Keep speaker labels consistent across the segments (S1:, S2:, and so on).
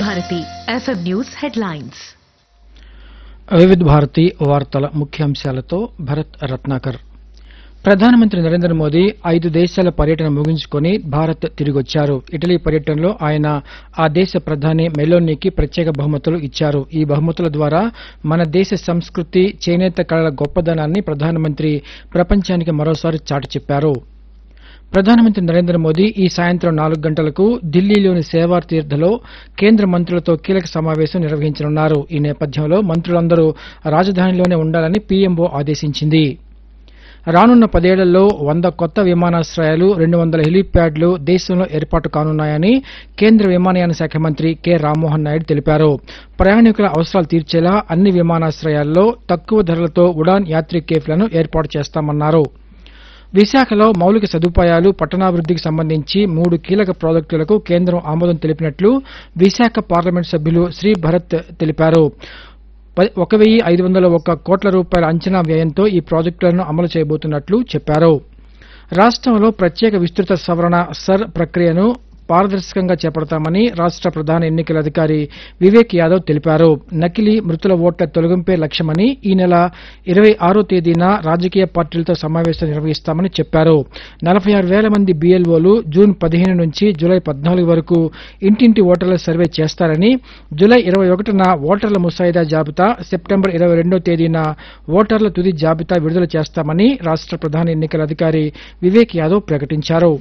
S1: Bharati FM news headlines
S2: వివిధ భారతి వార్తల ముఖ్యాంశాలతో భరత్ రత్నాకర్ ప్రధానమంత్రి నరేంద్ర మోదీ ఐదు దేశాల పర్యటన ముగించుకొని భారత్ తిరిగొచ్చారు ఇటలీ పర్యటనలో ఆయన ఆ దేశ ప్రధాని మెలోనీకి ప్రత్యేక బహుమతులు ఇచ్చారు ఈ బహుమతుల ద్వారా మన దేశ సంస్కృతి చేనేత కళల గొప్పదనాన్ని ప్రధానమంత్రి ప్రపంచానికి మరోసారి చాటి చెప్పారు ప్రధానమంత్రి నరేంద్ర మోదీ ఈ సాయంత్రం నాలుగు గంటలకు ఢిల్లీలోని సేవార్ తీర్థలో కేంద్ర మంత్రులతో కీలక సమావేశం నిర్వహించనున్నారు ఈ నేపథ్యంలో మంత్రులందరూ రాజధానిలోనే ఉండాలని పీఎంఓ ఆదేశించింది రానున్న పదేళ్లలో వంద కొత్త విమానాశ్రయాలు రెండు వందల హెలీప్యాడ్లు దేశంలో ఏర్పాటు కానున్నాయని కేంద్ర విమానయాన శాఖ మంత్రి కె రామ్మోహన్ నాయుడు తెలిపారు ప్రయాణికుల అవసరాలు తీర్చేలా అన్ని విమానాశ్రయాల్లో తక్కువ ధరలతో ఉడాన్ యాత్రి కేఫ్లను ఏర్పాటు చేస్తామన్నారు విశాఖలో మౌలిక సదుపాయాలు పట్టణాభివృద్ధికి సంబంధించి మూడు కీలక ప్రాజెక్టులకు కేంద్రం ఆమోదం తెలిపినట్లు విశాఖ పార్లమెంట్ సభ్యులు శ్రీ భరత్ తెలిపారు ప- ఒక వెయ్యి ఐదు వందల ఒక్క కోట్ల రూపాయల అంచనా వ్యయంతో ఈ ప్రాజెక్టులను అమలు చేయబోతున్నట్లు చెప్పారు రాష్ట్రంలో ప్రత్యేక విస్తృత సవరణ సర్ ప్రక్రియను పారదర్శకంగా చేపడతామని రాష్ట్ర ప్రధాన ఎన్నికల అధికారి వివేక్ యాదవ్ తెలిపారు నకిలీ మృతుల ఓట్ల తొలగింపే లక్ష్యమని ఈ నెల ఇరవై ఆరో తేదీన రాజకీయ పార్టీలతో సమావేశం నిర్వహిస్తామని చెప్పారు నలభై ఆరు వేల మంది బీఎల్ఓలు జూన్ పదిహేను నుంచి జూలై పద్నాలుగు వరకు ఇంటింటి ఓటర్ల సర్వే చేస్తారని జూలై ఇరవై ఒకటిన ఓటర్ల ముసాయిదా జాబితా సెప్టెంబర్ ఇరవై రెండో తేదీన ఓటర్ల తుది జాబితా విడుదల చేస్తామని రాష్ట్ర ప్రధాన ఎన్నికల అధికారి వివేక్ యాదవ్ ప్రకటించారు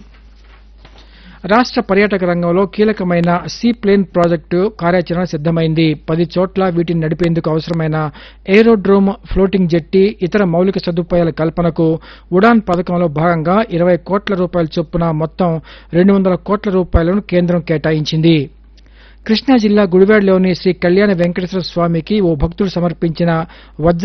S2: రాష్ట్ర పర్యాటక రంగంలో కీలకమైన సీ ప్లేన్ ప్రాజెక్టు కార్యాచరణ సిద్దమైంది పది చోట్ల వీటిని నడిపేందుకు అవసరమైన ఏరోడ్రోమ్ ఫ్లోటింగ్ జెట్టి ఇతర మౌలిక సదుపాయాల కల్పనకు ఉడాన్ పథకంలో భాగంగా ఇరవై కోట్ల రూపాయల చొప్పున మొత్తం రెండు వందల కోట్ల రూపాయలను కేంద్రం కేటాయించింది కృష్ణా జిల్లా గుడివాడలోని శ్రీ కళ్యాణ వెంకటేశ్వర స్వామికి ఓ భక్తుడు సమర్పించిన వజ్ర